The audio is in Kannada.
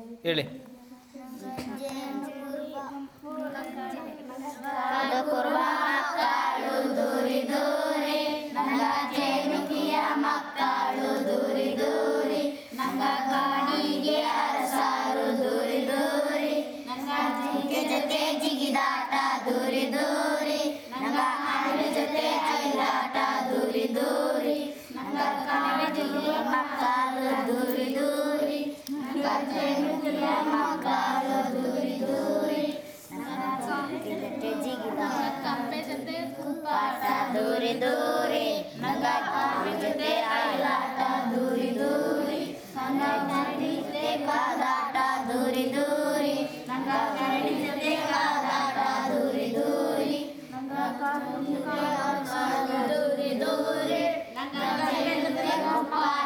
ಹೇಳಿ ಮಕ್ಕಳು ದೂರಿ ದೂರಿ ನಂಗ ಜೇನುಕಿಯ ಮಕ್ಕಳು ದೂರಿ ದೂರಿ ನಂಗ ಕಾಡಿಗೆ ಅರಸಾರು ದೂರಿ ದೂರಿ ನಂಗ ಜಿಂಕೆ ಜೊತೆ ಜಿಗಿದಾಟ ದೂರಿ ದೂರಿ ನಂಗ ಆನೆ ಜೊತೆ ಐಲಾಟ ದೂರಿ ದೂರಿ ನಂಗ ಕಾಡಿಗೆ ಮಕ್ಕಳು ದೂರಿ ದೂರಿ ನಂಗ ಜೇನುಕಿಯ ಮಕ್ಕಳು ದೂರಿ ದೂರಿ ಜಿಂಕೆ ಜೊತೆ ಜಿಗಿದಾಟ ಕಪ್ಪೆ ಜೊತೆ ಪಾಠ ದೂರಿ ದೂರಿ ನಂಗ ಕಾವಿ ಜೊತೆ ಆಲಾಟ ದೂರಿ ದೂರಿ ನಂಗ ಕರಡಿ ಜೊತೆ ಕಾದಾಟ ದೂರಿ ದೂರಿ ನಂಗ ಕರಡಿ ಜೊತೆ ಕಾದಾಟ ದೂರಿ ದೂರಿ ನಂಗ ಕಾವಿ ಜೊತೆ ಆಟಾಡ ದೂರಿ ದೂರಿ ನಂಗ ಜೇನು ಜೊತೆ ಕೊಪ್ಪಾಟ